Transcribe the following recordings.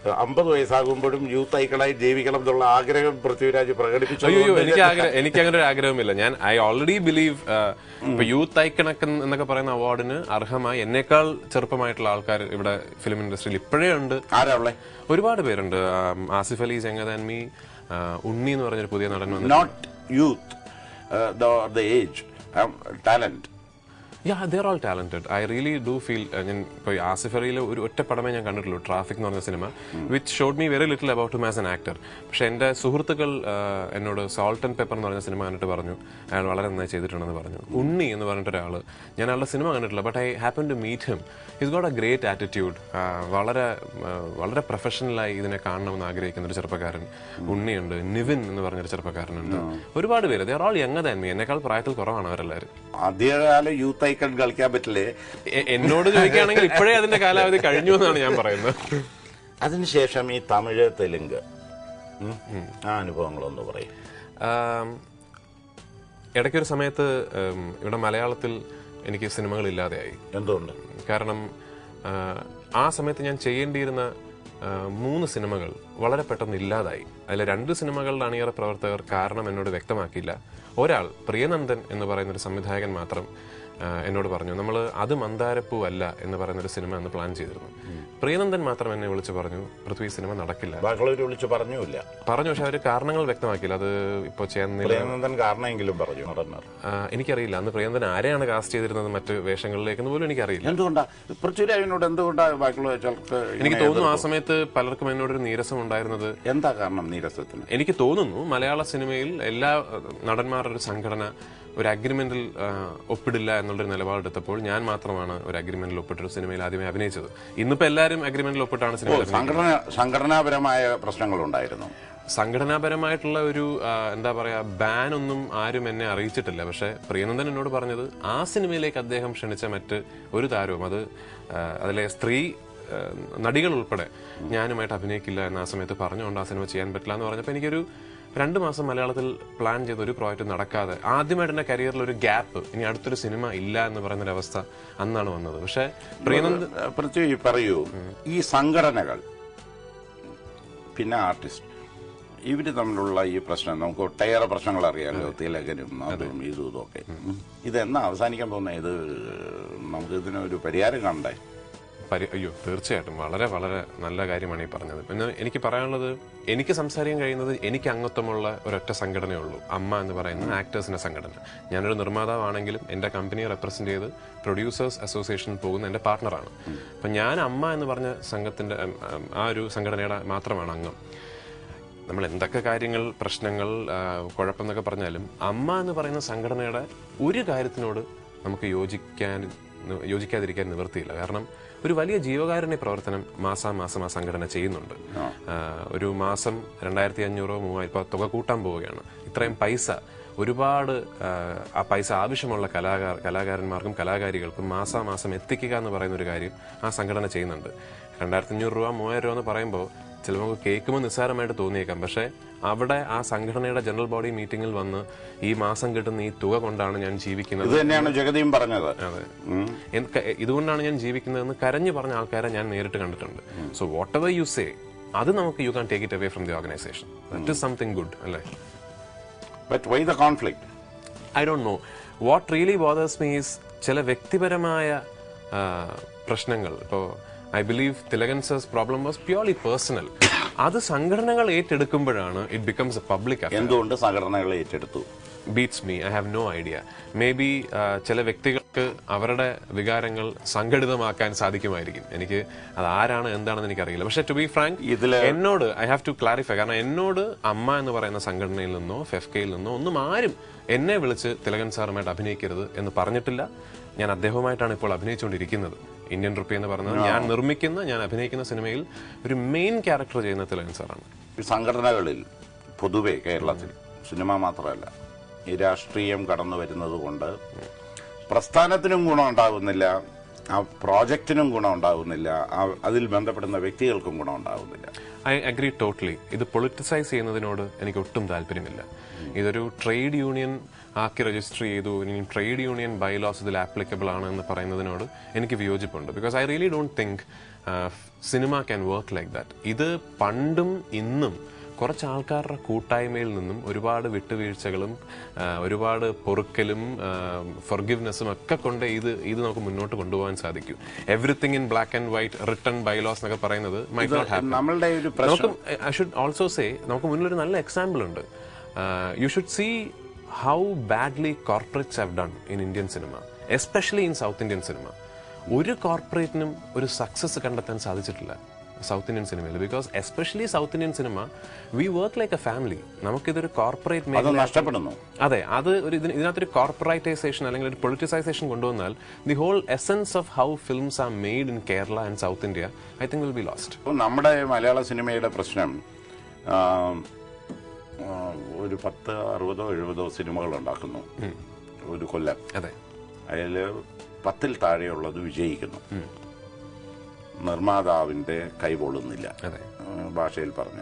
അമ്പത് വയസ്സാകുമ്പോഴും യൂത്ത് ഐക്കണായി ജീവിക്കണം എന്നുള്ള ആഗ്രഹം പൃഥ്വിരാജ് പ്രകടിപ്പിച്ചു അയ്യോ എനിക്ക് ആഗ്രഹം എനിക്ക് അങ്ങനെ ഒരു ആഗ്രഹമില്ല ഞാൻ ഐ ഓൾറെഡി ബിലീവ് ഇപ്പൊ യൂത്ത് ഐക്കണക്കൻ എന്നൊക്കെ പറയുന്ന അവാർഡിന് അർഹമായി എന്നേക്കാൾ ചെറുപ്പമായിട്ടുള്ള ആൾക്കാർ ഇവിടെ ഫിലിം ഇൻഡസ്ട്രിയിൽ ഇപ്പോഴേ ഉണ്ട് ആരാ ഉള്ളേ ഒരുപാട് പേരുണ്ട് ആം, ആസിഫ് അലി ജംഗദാൻമി ഉണ്ണി എന്ന് പറഞ്ഞൊരു പുതിയ നടൻ വന്നു not youth the age talent yeah they're all talented I really do feel ഞാൻ ഇപ്പോൾ ആസിഫ് അലിയിലെ ഒരു ഒറ്റ പടമേ ഞാൻ കണ്ടിട്ടുള്ളൂ ട്രാഫിക് എന്ന് പറഞ്ഞ സിനിമ which showed me very little about him as an actor പക്ഷെ എൻ്റെ സുഹൃത്തുക്കൾ ആ, എന്നോട് സോൾട്ട് ആൻഡ് പെപ്പർ എന്ന് പറഞ്ഞ സിനിമ കണ്ടിട്ട് പറഞ്ഞു അയാൾ വളരെ നന്നായി ചെയ്തിട്ടുണ്ടെന്ന് പറഞ്ഞു ഉണ്ണി എന്ന് പറഞ്ഞിട്ട് ഒരാൾ ഞാൻ അയാളുടെ സിനിമ കണ്ടിട്ടില്ല but I happen to meet him his got a great attitude വളരെ ആ, വളരെ പ്രൊഫഷണലായി ഇതിനെ കാണണമെന്ന് ആഗ്രഹിക്കുന്ന ഒരു ചെറുപ്പക്കാരൻ ഉണ്ണിയുണ്ട് നിവിൻ എന്ന് പറഞ്ഞൊരു ചെറുപ്പക്കാരനുണ്ട് ഒരുപാട് പേര് they're all younger than me എന്നേക്കാൾ പ്രായത്തിൽ കുറവാണ് അവരെല്ലാവരും ആദ്യകാല യൂത്ത് ഐക്കൺ കളിക്കാൻ പറ്റില്ലേ എ- എന്നോട് ചോദിക്കുകയാണെങ്കിൽ ഇപ്പോഴേ അതിന്റെ കാലാവധി കഴിഞ്ഞു എന്നാണ് ഞാൻ പറയുന്നത് അതിനുശേഷം ഈ തമിഴ് തെലുങ്ക് ഉം, ആ അനുഭവങ്ങളൊന്ന് പറയും ആം, ഇടയ്ക്കൊരു സമയത്ത് ഉം, ഇവിടെ മലയാളത്തിൽ എനിക്ക് സിനിമകൾ ഇല്ലാതെയായി എന്തുകൊണ്ട് കാരണം ആ, ആ സമയത്ത് ഞാൻ ചെയ്യേണ്ടിയിരുന്ന ആ, മൂന്ന് സിനിമകൾ വളരെ പെട്ടെന്ന് ഇല്ലാതായി അതിലെ രണ്ട് സിനിമകളുടെ അണിയറ പ്രവർത്തകർ കാരണം എന്നോട് വ്യക്തമാക്കിയില്ല ഒരാൾ പ്രിയനന്ദൻ എന്ന് പറയുന്ന ഒരു സംവിധായകൻ മാത്രം ആ, എന്നോട് പറഞ്ഞു നമ്മൾ അത് മന്ദാരപ്പൂ അല്ല എന്ന് പറയുന്ന ഒരു സിനിമ അന്ന് പ്ലാൻ ചെയ്തിരുന്നു പ്രിയനന്ദൻ മാത്രം എന്നെ വിളിച്ച് പറഞ്ഞു പൃഥ്വി സിനിമ നടക്കില്ല ബാക്കിയുള്ളവർ വിളിച്ച് പറഞ്ഞില്ല പറഞ്ഞു പക്ഷെ അവർ കാരണങ്ങൾ വ്യക്തമാക്കിയില്ല അത് ഇപ്പോൾ ചെയ്യുന്നില്ല പ്രിയനന്ദൻ കാരണമെങ്കിലും പറഞ്ഞു നടന്മാർ ആ, എനിക്കറിയില്ല അന്ന് പ്രിയന്തൻ ആരെയാണ് കാസ്റ്റ് ചെയ്തിരുന്നത് മറ്റ് വേഷങ്ങളിലേക്ക് എന്ന് പോലും എനിക്കറിയില്ല എന്തുകൊണ്ടാ പൃഥ്വിരാജിനോട് എന്തുകൊണ്ടാ ബാക്കിയുള്ള ചിലർക്ക് എനിക്ക് ഇങ്ങനെ തോന്നുന്നു ആ സമയത്ത് പലർക്കും എന്നോടൊരു നീരസം ഉണ്ടായിരുന്നത് എന്താ കാരണം നീരസത്തിന് എനിക്ക് തോന്നുന്നു മലയാള സിനിമയിൽ എല്ലാ അഹ്, നടന്മാരുടെ ഒരു സംഘടന ഒരു അഗ്രിമെന്റിൽ ഒപ്പിടില്ല എന്നുള്ളൊരു നിലപാടെടുത്തപ്പോൾ ഞാൻ മാത്രമാണ് ഒരു അഗ്രിമെന്റിൽ ഒപ്പിട്ടൊരു സിനിമയിൽ ആദ്യമേ അഭിനയിച്ചത് ഇന്നിപ്പോ എല്ലാവരും അഗ്രിമെന്റിൽ ഒപ്പിട്ടാണ് സിനിമ സംഘടന സംഘടനാപരമായ പ്രശ്നങ്ങളുണ്ടായിരുന്നു സംഘടനാപരമായിട്ടുള്ള ഒരു ആ, എന്താ പറയാ ബാൻ ഒന്നും ആരും എന്നെ അറിയിച്ചിട്ടില്ല പക്ഷെ പ്രിയനന്ദൻ എന്നോട് പറഞ്ഞത് ആ സിനിമയിലേക്ക് അദ്ദേഹം ക്ഷണിച്ച മറ്റ് ഒരു താരവും അത് ആ, അതിലെ സ്ത്രീ ആ, നടികൾ ഉൾപ്പെടെ ഞാനുമായിട്ട് അഭിനയിക്കില്ല എന്ന് ആ സമയത്ത് പറഞ്ഞുകൊണ്ട് ആ സിനിമ ചെയ്യാൻ പറ്റില്ല എന്ന് പറഞ്ഞപ്പോൾ എനിക്കൊരു രണ്ട് മാസം മലയാളത്തിൽ പ്ലാൻ ചെയ്ത ഒരു പ്രോജക്റ്റ് നടക്കാതെ ആദ്യമായിട്ട് എന്റെ കരിയറിൽ ഒരു ഗ്യാപ്പ് ഇനി അടുത്തൊരു സിനിമ ഇല്ല എന്ന് പറയുന്ന ഒരു അവസ്ഥ അന്നാണ് വന്നത് പക്ഷെ പ്രിയനന്ദൻ പൃഥ്വി പറയൂ ഈ സംഘടനകൾ പിന്നെ ആർട്ടിസ്റ്റ് ഇവര് തമ്മിലുള്ള ഈ പ്രശ്നം നമുക്ക് ഒട്ടേറെ പ്രശ്നങ്ങൾ അറിയാമല്ലോ തിലകനും അതും ഇതും ഇതൊക്കെ ഇതെന്നാ അവസാനിക്കാൻ പോകുന്നത് ഇത് നമുക്ക് ഇതിനൊരു പരിഹാരം കണ്ടേ പരി അയ്യോ തീർച്ചയായിട്ടും വളരെ വളരെ നല്ല കാര്യമാണ് ഈ പറഞ്ഞത് പിന്നെ എനിക്ക് പറയാനുള്ളത് എനിക്ക് സംസാരിക്കാൻ കഴിയുന്നത് എനിക്ക് അംഗത്വമുള്ള ഒരൊറ്റ സംഘടനയേ ഉള്ളൂ അമ്മ എന്ന് പറയുന്ന ആക്ടേഴ്സിന്റെ സംഘടന ഞാനൊരു നിർമ്മാതാവാണെങ്കിലും എന്റെ കമ്പനിയെ റെപ്രസെന്റ് ചെയ്ത് പ്രൊഡ്യൂസേഴ്സ് അസോസിയേഷനിൽ പോകുന്ന എന്റെ പാർട്ണറാണ് അപ്പൊ ഞാൻ അമ്മ എന്ന് പറഞ്ഞ സംഘത്തിന്റെ ഉം, ഉം, ആ ഒരു സംഘടനയുടെ മാത്രമാണ് അംഗം നമ്മൾ എന്തൊക്കെ കാര്യങ്ങൾ പ്രശ്നങ്ങൾ ആ, കുഴപ്പമെന്നൊക്കെ പറഞ്ഞാലും അമ്മ എന്ന് പറയുന്ന സംഘടനയുടെ ഒരു കാര്യത്തിനോട് നമുക്ക് യോജിക്കാൻ യോജിക്കാതിരിക്കാൻ നിവൃത്തിയില്ല കാരണം ഒരു വലിയ ജീവകാരുണ്യ പ്രവർത്തനം മാസാമാസം ആ സംഘടന ചെയ്യുന്നുണ്ട് ആ, ഒരു മാസം രണ്ടായിരത്തി അഞ്ഞൂറോ മൂവായിരം ഇപ്പൊ തുക കൂട്ടാൻ പോവുകയാണ് ഇത്രയും പൈസ ഒരുപാട് ആ, ആ പൈസ ആവശ്യമുള്ള കലാകാർ കലാകാരന്മാർക്കും കലാകാരികൾക്കും മാസാമാസം എത്തിക്കുക എന്ന് പറയുന്ന ഒരു കാര്യം ആ സംഘടന ചെയ്യുന്നുണ്ട് രണ്ടായിരത്തി അഞ്ഞൂറ് രൂപ മൂവായിരം രൂപ എന്ന് പറയുമ്പോൾ ചിലപ്പോൾ നമുക്ക് കേൾക്കുമ്പോൾ നിസ്സാരമായിട്ട് തോന്നിയേക്കാം പക്ഷേ അവിടെ ആ സംഘടനയുടെ ജനറൽ ബോഡി മീറ്റിംഗിൽ വന്ന് ഈ മാസം കിട്ടുന്ന ഈ തുക കൊണ്ടാണ് ഞാൻ ജീവിക്കുന്നത് ഇത് തന്നെയാണ് ജഗതിയും പറഞ്ഞത് അതെ ഉം. എന്ത് ഇതുകൊണ്ടാണ് ഞാൻ ജീവിക്കുന്നതെന്ന് കരഞ്ഞു പറഞ്ഞ ആൾക്കാരെ ഞാൻ നേരിട്ട് കണ്ടിട്ടുണ്ട് so whatever you say അത് നമുക്ക് you can take it away from the organisation that is something good അല്ലേ but why the conflict I don't know what really bothers me ചില വ്യക്തിപരമായ ആ, പ്രശ്നങ്ങൾ ഇപ്പോൾ I believe Thilakan sir's problem was purely personal അത് സംഘടനകൾ ഏറ്റെടുക്കുമ്പോഴാണ് ഇറ്റ് ബിക്കംസ് എ പബ്ലിക് എന്തുകൊണ്ട് സംഘടനകൾ ഏറ്റെടുത്തു beats me I have no idea maybe ചില വ്യക്തികൾക്ക് അവരുടെ വികാരങ്ങൾ സംഘടിതമാക്കാൻ സാധിക്കുമായിരിക്കും എനിക്ക് അത് ആരാണ് എന്താണെന്ന് എനിക്കറിയില്ല പക്ഷെ ടു ബി ഫ്രാങ്ക് ഇതില് എന്നോട് ഐ ഹാവ് ടു ക്ലാരിഫൈ കാരണം എന്നോട് അമ്മ എന്ന് പറയുന്ന സംഘടനയിൽ നിന്നോ ഫെഫ്കയിൽ നിന്നോ ഒന്നും ആരും എന്നെ വിളിച്ച് തിലകൻ സാറുമായിട്ട് അഭിനയിക്കരുത് എന്ന് പറഞ്ഞിട്ടില്ല ഞാൻ അദ്ദേഹവുമായിട്ടാണ് ഇപ്പോൾ അഭിനയിച്ചുകൊണ്ടിരിക്കുന്നത് ഇന്ത്യൻ റുപ്പി എന്ന് പറയുന്നത് ഞാൻ നിർമ്മിക്കുന്ന ഞാൻ അഭിനയിക്കുന്ന സിനിമയിൽ ഒരു മെയിൻ ക്യാരക്ടർ ചെയ്യുന്ന തിലകൻ സാറാണ് ഈ സംഘടനകളിൽ പൊതുവെ കേരളത്തിൽ സിനിമ മാത്രമല്ല ഈ രാഷ്ട്രീയം കടന്നു വരുന്നത് കൊണ്ട് പ്രസ്ഥാനത്തിനും ഗുണം ഉണ്ടാകുന്നില്ല ആ പ്രോജക്റ്റിനും ഗുണം ഉണ്ടാകുന്നില്ല ആ- അതിൽ ബന്ധപ്പെടുന്ന വ്യക്തികൾക്കും ഗുണം ഉണ്ടാകുന്നില്ല ഐ അഗ്രി ടോട്ടലി ഇത് പൊളിറ്റിസൈസ് ചെയ്യുന്നതിനോട് എനിക്ക് ഒട്ടും താല്പര്യമില്ല ഇതൊരു ട്രേഡ് യൂണിയൻ ആക്കി രജിസ്റ്റർ ചെയ്തു ഇനി ട്രേഡ് യൂണിയൻ ബൈലോസ് ഇതിൽ ആപ്ലിക്കബിൾ ആണ് എന്ന് പറയുന്നതിനോട് എനിക്ക് വിയോജിപ്പുണ്ട് because I really don't think cinema can work like that ഇത് പണ്ടും ഇന്നും കുറച്ച് ആൾക്കാരുടെ കൂട്ടായ്മയിൽ നിന്നും ഒരുപാട് വിട്ടുവീഴ്ചകളും ആ, ഒരുപാട് പൊറുക്കലും ഫൊർഗിവ്നെസ്സും ഒക്കെ കൊണ്ട് ഇത് ഇത് നമുക്ക് മുന്നോട്ട് കൊണ്ടുപോകാൻ സാധിക്കും everything in black and white return bylaws എന്നൊക്കെ പറയുന്നത് മൈ നോട്ട് ഹാപ്പൻ നമ്മളുടെ ഒരു പ്രശ്നം നമുക്ക് ഐ ഷുഡ് ഓൾസോ സേ നമുക്ക് മുന്നിൽ ഒരു നല്ല എക്സാമ്പിൾ ഉണ്ട് you should see how badly corporates have done in Indian cinema especially in South Indian cinema ഒരു കോർപ്പറേറ്റിനും ഒരു സക്സസ് കണ്ടെത്താൻ സാധിച്ചിട്ടില്ല സൗത്ത് ഇന്ത്യൻ സിനിമയിൽ because especially South Indian cinema we work like a family നമുക്കിതൊരു കോർപ്പറേറ്റ് അത് മേഖല നഷ്ടപ്പെടുന്നു അതെ അത് ഒരു ഇതിന് ഇതിനകത്തൊരു കോർപ്പറേറ്റൈസേഷൻ അല്ലെങ്കിൽ ഒരു പൊളിറ്റിസൈസേഷൻ കൊണ്ടുവന്നാൽ the whole essence of how films are made in Kerala and South India I think will be lost അപ്പോൾ നമ്മുടെ മലയാള സിനിമയുടെ പ്രശ്നം ആ, ആ, ഒരു പത്ത് അറുപതോ എഴുപതോ സിനിമകൾ ഉണ്ടാക്കുന്നു ഒരു കൊല്ലം അതെ അതിൽ പത്തിൽ താഴെയുള്ളത് വിജയിക്കുന്നു നിർമ്മാതാവിന്റെ കൈപൊള്ളുന്നില്ല അതെ ആ, ഭാഷയിൽ പറഞ്ഞു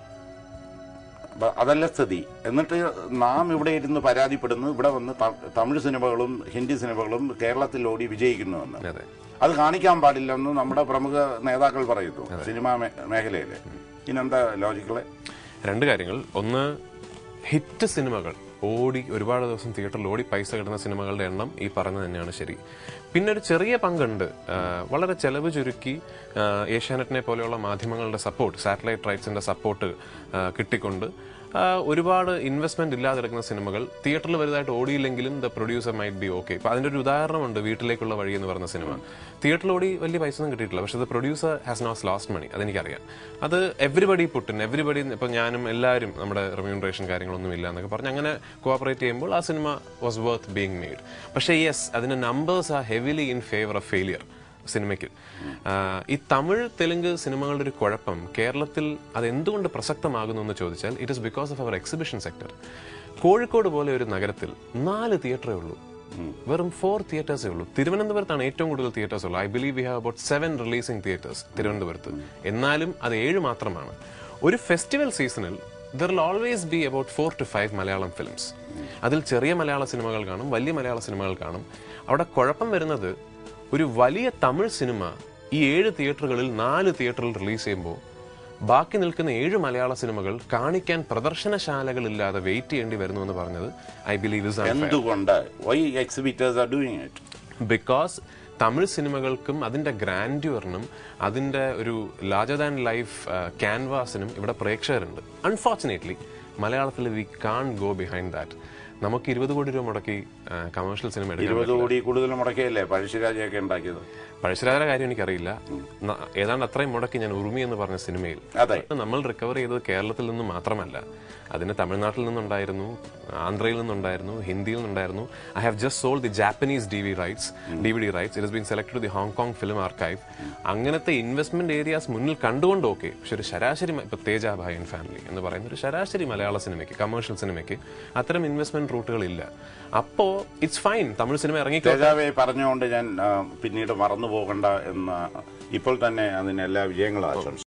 അപ്പൊ അതല്ല സ്ഥിതി എന്നിട്ട് നാം ഇവിടെ ഇരുന്ന് പരാതിപ്പെടുന്നു ഇവിടെ വന്ന് ത- തമിഴ് സിനിമകളും ഹിന്ദി സിനിമകളും കേരളത്തിൽ ഓടി വിജയിക്കുന്നുവെന്ന് അതെ അത് കാണിക്കാൻ പാടില്ലെന്ന് നമ്മുടെ പ്രമുഖ നേതാക്കൾ പറയുന്നു സിനിമാ മേ- മേഖലയില് ഇതിനെന്താ ലോജിക്കളെ രണ്ട് കാര്യങ്ങൾ ഒന്ന് ഹിറ്റ് സിനിമകൾ ഓടി ഒരുപാട് ദിവസം തിയേറ്ററിൽ ഓടി പൈസ കിട്ടുന്ന സിനിമകളുടെ എണ്ണം ഈ പറഞ്ഞത് തന്നെയാണ് ശരി പിന്നെ ഒരു ചെറിയ പങ്കുണ്ട് ആ, വളരെ ചെലവ് ചുരുക്കി ആ, ഏഷ്യാനെറ്റിനെ പോലെയുള്ള മാധ്യമങ്ങളുടെ സപ്പോർട്ട് സാറ്റലൈറ്റ് റൈറ്റ്സിന്റെ സപ്പോർട്ട് കിട്ടിക്കൊണ്ട് ആ, ഒരുപാട് ഇൻവെസ്റ്റ്മെന്റ് ഇല്ലാതെ എടുക്കുന്ന സിനിമകൾ തിയേറ്ററിൽ വലുതായിട്ട് ഓടിയില്ലെങ്കിലും the producer might be okay ഇപ്പൊ അതിന്റെ ഒരു ഉദാഹരണമുണ്ട് വീട്ടിലേക്കുള്ള വഴി എന്ന് പറയുന്ന സിനിമ തിയേറ്ററിൽ ഓടി വലിയ പൈസ ഒന്നും കിട്ടിയിട്ടില്ല പക്ഷെ the producer has not lost money അതെനിക്കറിയാം അത് എവറിബഡി പുട്ടിൻ എവറിബഡി ഇപ്പൊ ഞാനും എല്ലാവരും നമ്മുടെ റെമ്യൂണറേഷൻ കാര്യങ്ങളൊന്നും ഇല്ല എന്നൊക്കെ പറഞ്ഞ് അങ്ങനെ കോഓപ്പറേറ്റ് ചെയ്യുമ്പോൾ ആ cinema was worth being made പക്ഷേ യെസ് അതിന്റെ numbers are heavily in favour of failure സിനിമയ്ക്ക് ആഹ് ഈ തമിഴ് തെലുങ്ക് സിനിമകളുടെ ഒരു കുഴപ്പം കേരളത്തിൽ അത് എന്തുകൊണ്ട് പ്രസക്തമാകുന്നു എന്ന് ചോദിച്ചാൽ it is because of our exhibition sector Kozhikode പോലെ ഒരു നഗരത്തിൽ നാല് തിയേറ്ററേ ഉള്ളൂ വെറും ഫോർ തിയേറ്റേഴ്സേ ഉള്ളൂ തിരുവനന്തപുരത്താണ് ഏറ്റവും കൂടുതൽ തിയേറ്റേഴ്സ് ഉള്ളത് I believe we have about seven releasing theatres തിരുവനന്തപുരത്ത് എന്നാലും അത് ഏഴ് മാത്രമാണ് ഒരു ഫെസ്റ്റിവൽ സീസണിൽ there will always be about four to five Malayalam films അതിൽ ചെറിയ മലയാള സിനിമകൾ കാണും വലിയ മലയാള സിനിമകൾ കാണും അവിടെ കുഴപ്പം വരുന്നത് ഒരു വലിയ തമിഴ് സിനിമ ഈ ഏഴ് തിയേറ്ററുകളിൽ നാല് തിയേറ്ററിൽ റിലീസ് ചെയ്യുമ്പോൾ ബാക്കി നിൽക്കുന്ന ഏഴ് മലയാള സിനിമകൾ കാണിക്കാൻ പ്രദർശനശാലകളില്ലാതെ വെയിറ്റ് ചെയ്യേണ്ടി വരുന്നു എന്ന് പറഞ്ഞത് ഐ ബിലീവ് ഇസ് എന്തുകൊണ്ട് why exhibitors are doing it because Tamil സിനിമകൾക്കും അതിന്റെ ഗ്രാൻഡ്യൂറിനും അതിന്റെ ഒരു ലാർജർ ദാൻ ലൈഫ് ക്യാൻവാസിനും ഇവിടെ പ്രേക്ഷകരുണ്ട് അൺഫോർച്ചുനേറ്റ്ലി മലയാളത്തിൽ we can't go behind that നമുക്ക് ഇരുപത് കോടി രൂപ മുടക്കി കമേഴ്ഷ്യൽ സിനിമ എടുക്കാൻ ഇരുപത് കോടി കൂടുതൽ മുടക്കിയല്ലേ പഴശ്ശിരാജയൊക്കെ ഉണ്ടാക്കിയത് പഴശ്ശിരാജയുടെ കാര്യം എനിക്കറിയില്ല ന- ഏതാണ്ട് അത്രയും മുടക്കി ഞാൻ ഉറുമി എന്ന് പറഞ്ഞ സിനിമയിൽ അതെ നമ്മൾ റിക്കവർ ചെയ്തത് കേരളത്തിൽ നിന്ന് മാത്രമല്ല അതിന് തമിഴ്നാട്ടിൽ നിന്നുണ്ടായിരുന്നു ആന്ധ്രയിൽ നിന്നുണ്ടായിരുന്നു ഹിന്ദിയിൽ നിന്നുണ്ടായിരുന്നു I have just sold the Japanese D V rights D V D rights it been selected the Hong Kong film archive അങ്ങനത്തെ ഇൻവെസ്റ്റ്മെന്റ് ഏരിയാസ് മുന്നിൽ കണ്ടുകൊണ്ട് ഓക്കെ പക്ഷെ ഒരു ശരാശരി മ- ഇപ്പൊ തേജ ഭായൻ ഫാമിലി എന്ന് പറയുന്ന ഒരു ശരാശരി മലയാള സിനിമയ്ക്ക് കമേഴ്ഷ്യൽ സിനിമയ്ക്ക് അത്തരം ഇൻവെസ്റ്റ്മെന്റ് റൂട്ടുകൾ ഇല്ല അപ്പോ ഇറ്റ്സ് ഫൈൻ തമിഴ് സിനിമ ഇറങ്ങിക്കോ തേജാവെ പറഞ്ഞുകൊണ്ട് ഞാൻ ആ, പിന്നീട് മറന്നു പോകണ്ട എന്ന ഇപ്പോൾ തന്നെ അതിന് എല്ലാ വിജയങ്ങളും ആശംസിക്കുന്നു